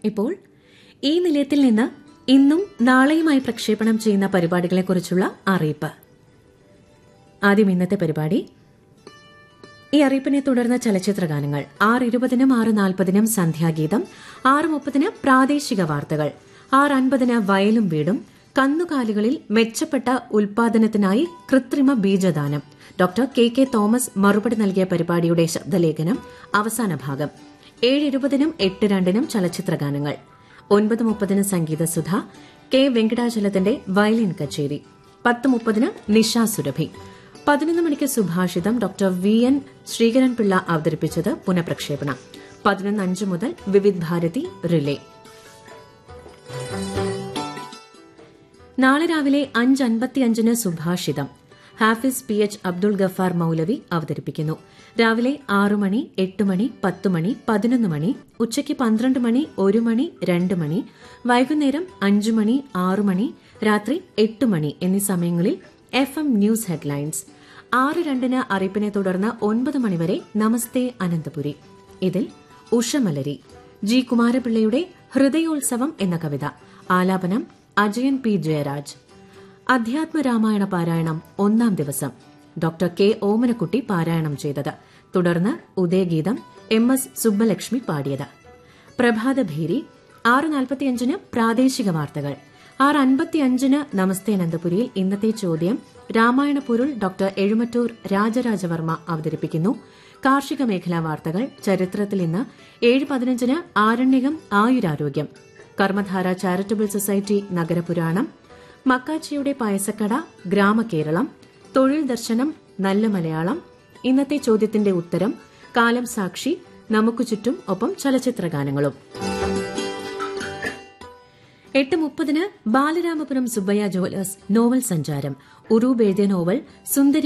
ഇപ്പോൾ ഈ നിലയത്തിൽ നിന്ന് ഇന്നും നാളെയുമായി പ്രക്ഷേപണം ചെയ്യുന്ന പരിപാടികളെക്കുറിച്ചുള്ള അറിയിപ്പ് ആദ്യം ഇന്നത്തെ പരിപാടി ഈ അറിയിപ്പിനെ തുടർന്ന് ചലച്ചിത്ര ഗാനങ്ങൾ ആറ് ഇരുപതിനും ആറ് നാൽപ്പതിനും സന്ധ്യാഗീതം ആറ് മുപ്പതിന് പ്രാദേശിക വാർത്തകൾ ആറ് അൻപതിന് വയലും വീടും കന്നുകാലികളിൽ മെച്ചപ്പെട്ട ഉൽപാദനത്തിനായി കൃത്രിമ ബീജദാനം ഡോക്ടർ കെ കെ തോമസ് മറുപടി നൽകിയ പരിപാടിയുടെ ശബ്ദലേഖനം അവസാന ഭാഗം ഏഴ് ഇരുപതിനും എട്ട് രണ്ടിനും ചലച്ചിത്ര ഗാനങ്ങൾ ഒൻപത് മുപ്പതിന് സംഗീതസുധ കെ വെങ്കടാചലത്തിന്റെ വയലിൻ കച്ചേരി പത്ത് മുപ്പതിന് നിഷ സുരഭി പതിനൊന്ന് മണിക്ക് സുഭാഷിതം ഡോക്ടർ വി എൻ ശ്രീകരൻപിള്ള അവതരിപ്പിച്ചത് പുനഃപ്രക്ഷേപണം പതിനൊന്ന് അഞ്ച് മുതൽ വിവിധ് ഭാരതി റിലേ നാളെ രാവിലെ അഞ്ച് അൻപത്തിയഞ്ചിന് സുഭാഷിതം ഹാഫിസ് പി എച്ച് അബ്ദുൾ ഗഫാർ മൌലവി അവതരിപ്പിക്കുന്നു രാവിലെ ആറു മണി എട്ട് മണി പത്ത് മണി പതിനൊന്ന് മണി ഉച്ചയ്ക്ക് പന്ത്രണ്ട് മണി ഒരു മണി രണ്ട് മണി വൈകുന്നേരം അഞ്ചു മണി ആറു മണി രാത്രി എട്ട് മണി എന്നീ സമയങ്ങളിൽ എഫ് എം ന്യൂസ് ഹെഡ്ലൈൻസ് ആറ് രണ്ടിന് അറിയിപ്പിനെ തുടർന്ന് ഒൻപത് മണിവരെ നമസ്തേ അനന്തപുരി ഇതിൽ ഉഷമലരി ജി കുമാരപിള്ളയുടെ ഹൃദയോത്സവം എന്ന കവിത ആലാപനം അജയൻ പി ജയരാജ് അധ്യാത്മരാമായണ പാരായണം ഒന്നാം ദിവസം ഡോക്ടർ കെ ഓമനക്കുട്ടി പാരായണം ചെയ്തത് തുടർന്ന് ഉദയഗീതം എം എസ് സുബ്ബലക്ഷ്മി പാടിയത് പ്രഭാതഭേരി ആറ് നാൽപ്പത്തിയഞ്ചിന് പ്രാദേശിക വാർത്തകൾ ആറ് അൻപത്തിയഞ്ചിന് നമസ്തേ അനന്തപുരിയിൽ ഇന്നത്തെ ചോദ്യം രാമായണ പൊരുൾ ഡോക്ടർ എഴുമറ്റൂർ രാജരാജവർമ്മ അവതരിപ്പിക്കുന്നു കാർഷിക മേഖലാ വാർത്തകൾ ചരിത്രത്തിൽ ഇന്ന് ഏഴ് പതിനഞ്ചിന് ആരണ്യകം ആയുരാരോഗ്യം കർമ്മധാര ചാരിറ്റബിൾ സൊസൈറ്റി നഗരപുരാണം മക്കാച്ചിയുടെ പായസക്കട ഗ്രാമകേരളം തൊഴിൽ ദർശനം നല്ല മലയാളം ഇന്നത്തെ ചോദ്യത്തിന്റെ ഉത്തരം കാലം സാക്ഷി നമുക്കു ചുറ്റും ഒപ്പം ചലച്ചിത്ര ഗാനങ്ങളും എട്ട് മുപ്പതിന് ബാലരാമപുരം സുബ്ബയ്യ ജുവലേഴ്സ് നോവൽ സഞ്ചാരം ഉറൂബ് എഴുതിയ നോവൽ സുന്ദരി